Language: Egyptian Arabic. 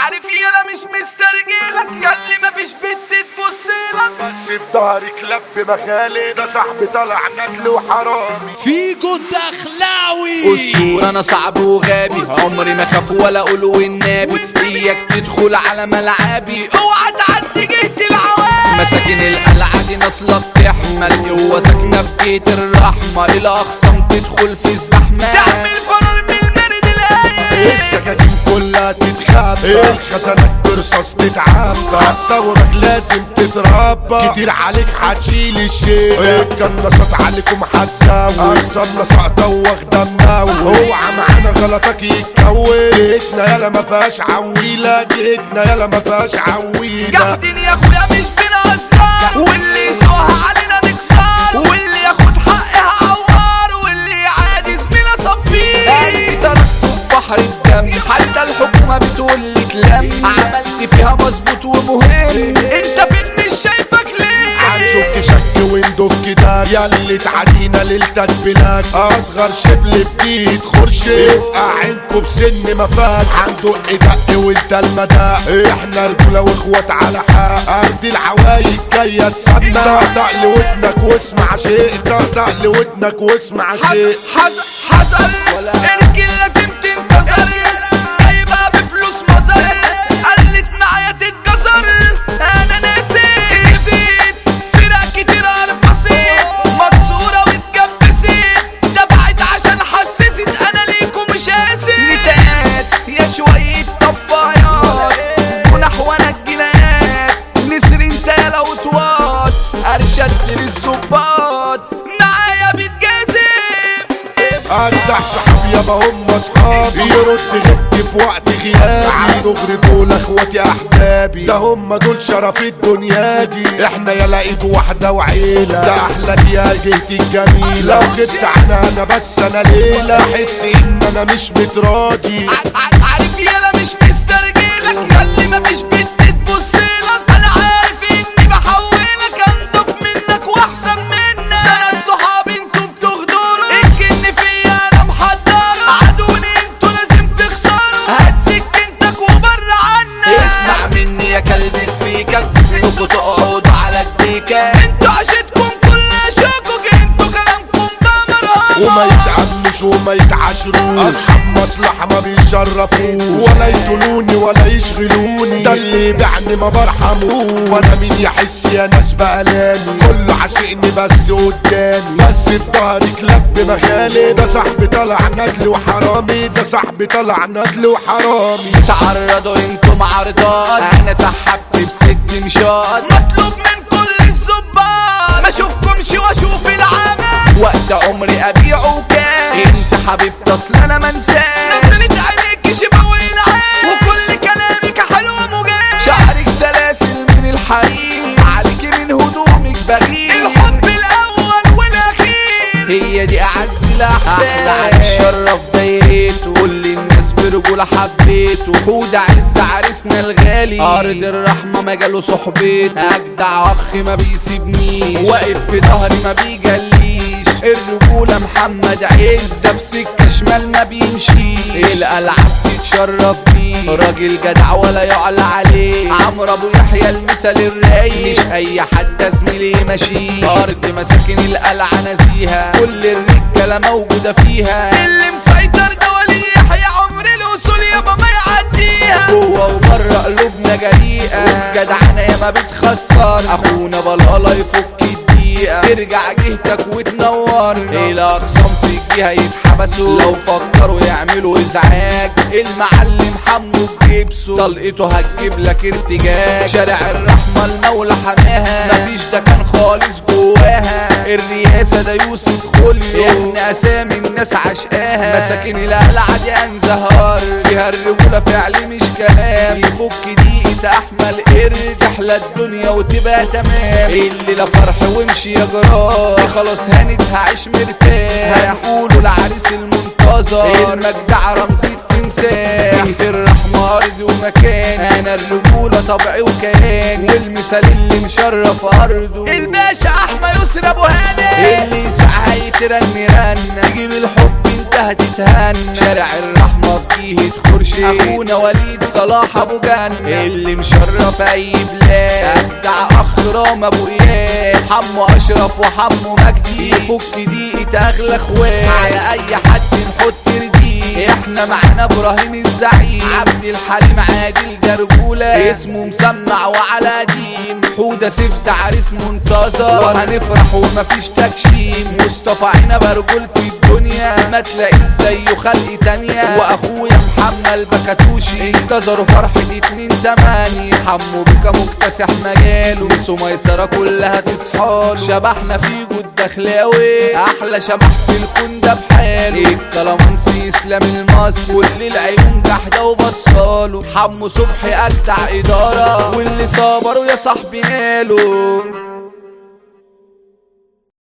عارف يلا مش مسترجلك ياللي مفيش بنت تبصلك بس في ظهري كلب مخالي ده صاحبي طلع ندل وحرامي فيجو الدخلاوي اسطورة انا صعب وغابي عمري ما خاف ولا اقول والنبي اياك تدخل على ملعبي اوعى تعدي جهة العوام مساكن القلعة دي نصلة بتحمل قوة ساكنة في جهة الرحمة الى اخصام تدخل في الزحمة تعمل فرار من المرد الايه السكاكين كلها تتخبى الخزانات برصاص تتعبى هتصورك لازم تتربى كتير عليك هتشيل الشيء القناصات عليكم هتزود اقسامنا ساقطة واخدة منوي اوعى معانا غلطك يتكون جيتنا يالا ما فيهاش عويلة جيتنا يالا ما فيهاش عويلة جاهدين يا اخويا مش بنهزر واللي يسوقها علينا نكسر واللي ياخد حقها عوار واللي عادي زميلة صفيه قلبي تركته في بحر الدم حتى الحكومة بتقول لي تلم عملت فيها مظبوط ومهم انت فين مش شايفك ليه هنشك شك وندك ده ياللي تعدينا ليلتك بلاك اصغر شبل بديد خرشي يبقى عينكم بسن ما فات هندق دق وانت المدى احنا رجولة واخوات على حق ارض العوايد جاية تسمى طقطق لودنك واسمع شيء طقطق لودنك واسمع شيء حذر حذر اركن لازم تنتظر جايبها بفلوس مزر قلت معايا تتجزر انا نسيت نسيت فرق كتير انفصيت مكسورة واتكبست دفعت عشان حسست انا ليكم مش قاسي نتات يا شوية طفايات جناح وانا الجنايات نسر انت لو توات ارشدت للظباط معايا بتجازف اجدع صحاب يابا هم اصحابي يرد غبت في وقت غيابي عنده دول اخواتي احبابي ده هم دول شرف الدنيا دي احنا يا لقيت واحدة وعيلة ده احلى دي يا جهتي الجميلة لو غبت عنها انا بس انا ليلة احس ان انا مش متراضي ع- ع- عارف يالا مش مسترجلك ياللي مفيش بنت تبصلك انا عارف اني بحولك انضف منك واحسن منك سند صحابي انتوا بتغدروا الجن فيا انا محضره عدوني انتوا لازم تخسروا هات سكنتك وبر عنك اسمع مني يا كلب السيكك انتوا تقعدوا على الديكة انتوا عشتكم كلها شكوك انتوا كلامكم بمرهق وما يتعاملوش وما يتعاشروش اصحاب مصلحة ما بيشرفوش ولا يطولوني ولا يشغلوني ده اللي يبيعني ما برحموش وانا مين يحس يا ناس بقلاني كله عاشقني بس قدامي بس في ظهري كلب مخالي ده صاحبي طلع ندل وحرامي ده صاحبي طلع ندل وحرامي تعرضوا انتم عرضات انا سحبت بست مشاط مطلوب من كل الظباط ما اشوفكمش واشوف العمل وقت عمري ابيعه كان انت حبيبتي اصل انا منساك نزلت عليك شبه وينعاد وكل كلامك حلو مجال شعرك سلاسل من الحرير عليك من هدومك بغير الحب الاول والاخير هي دي اعز الاحباب احلى شرف دايرته كل الناس برجولة حبيته وحود عز عريسنا الغالي ارض الرحمة مجاله صحبته اجدع اخ ما بيسيبنيش واقف في ظهري ما بيجليش الرجولة محمد عز في سكة شمال ما بيمشيش الالعاب تتشرف بيه راجل جدع ولا يعلى عليه عمرو ابو يحيى المثل الرايق مش اي حد زميلي ماشي ارض مساكن القلعة نزيهة كل الرجالة موجودة فيها اللي مسيطر ده ولي يحيى عمر الوصول يابا ما يعديها جوه وبره قلوبنا جريئة والجدعنة ياما بتخسر اخونا بلالا يفك الدقيقة ترجع جهتك وتنور الى اقسام في الجهة يتحبسوا لو فكروا يعملوا ازعاج المعلم حمو بجيبسه طلقته هتجيب لك ارتجاج شارع الرحمة المولى حماها مفيش ده كان خالص جواها الرئاسة ده يوسف خليو احنا اسامي الناس عشقاها مساكن القلعة دي انزهار فيها الرجولة فعل مش كلام يفك دقيقة احمل قرد تحلى الدنيا وتبقى تمام اللي لا فرح وامشي يا جرار خلاص هانت هعيش مرتاح هيقولوا العريس المنتظر المجدع رمزي التمساح فيه الرحمة ارض ومكان انا الرجولة طبعي وكيان والمثال اللي مشرف ارضه الباشا الرحمة يسرى ابو هاني اللي يسعها يترن رن يجيب الحب انت هتتهنى شارع الرحمة في جهة خرشي اخونا وليد صلاح ابو جنة اللي مشرف اي بلاد ابدع اخ رام ابو اياد حمو اشرف وحمو مجدي يفك دقيقة اغلى اخوات على اي حد نحط رديء احنا معانا ابراهيم الزعيم عبد الحليم عادل جرجولة اسمه مسمع وعلى قديم حودة سيف ده عريس منتظر وهنفرح ومفيش تكشيم مصطفى عنب رجولة الدنيا ما تلاقيش زيه خلق تانية واخويا محمد بكاتوشي انتظروا فرحة اتنين تمانية حمو بكا مكتسح مجاله نسو ميسرة كلها تصحاله شبحنا في جود دخلاوي احلى شبح في الكون ده بحاله الكلامنسي اسلام المصري واللي العيون جحده وبصاله حمو صبحي اجدع اداره واللي صبروا يا صاحبي ناله